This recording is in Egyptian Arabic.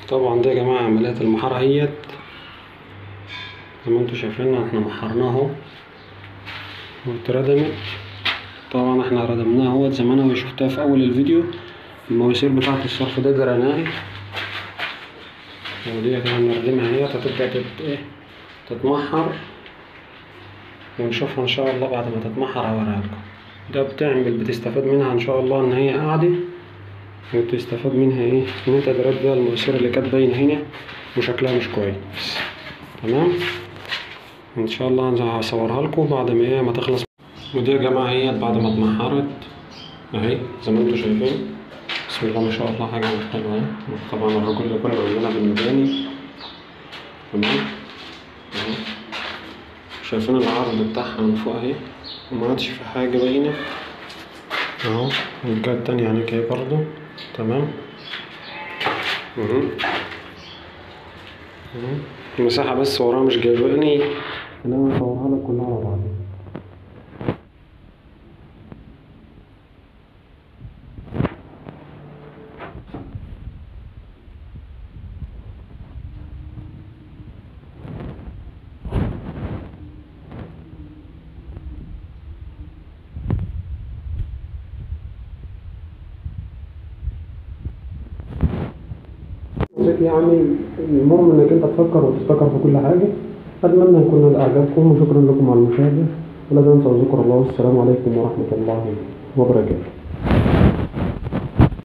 طبعا ده يا جماعة عملية المحارة اهيت زي ما انتوا شايفين احنا محرناه اهو واتردمت طبعا احنا ردمناها اهوت زي ما انا شفتها في اول الفيديو المواسير بتاعة الصرف ده درناها ودي كده هنردمها اهيت هتبدأ تت ايه تتمحر ونشوفها ان شاء الله بعد ما تتمحر هوريها لكم ده بتعمل بتستفاد منها ان شاء الله ان هي قاعدة وتستفاد منها ايه ان انت دريت بيها المواسير اللي كانت باينة هنا وشكلها مش كويس تمام ان شاء الله أنا هصورها لكم بعد ما ايه ما تخلص ودي يا جماعة اهي بعد ما اتمحرت اهي زي ما انتوا شايفين بسم الله ما شاء الله حاجة حلوة اهي طبعا الرجل اللي كنا عاملينها بالمباني تمام اهي شايفين العرض بتاعها من فوق اهي وما عادش في حاجة باينة اهو والجهة التانية هناك اهي برضه تمام اهو اهو المساحة بس وراها مش جايباني انا هصورها لك كلها على بعض بشكل يعني المهم انك انت تفكر وتفتكر في كل حاجة اتمنى يكون اعجابكم وشكرا لكم على المشاهدة ولا تنسوا ذكر الله والسلام عليكم ورحمة الله وبركاته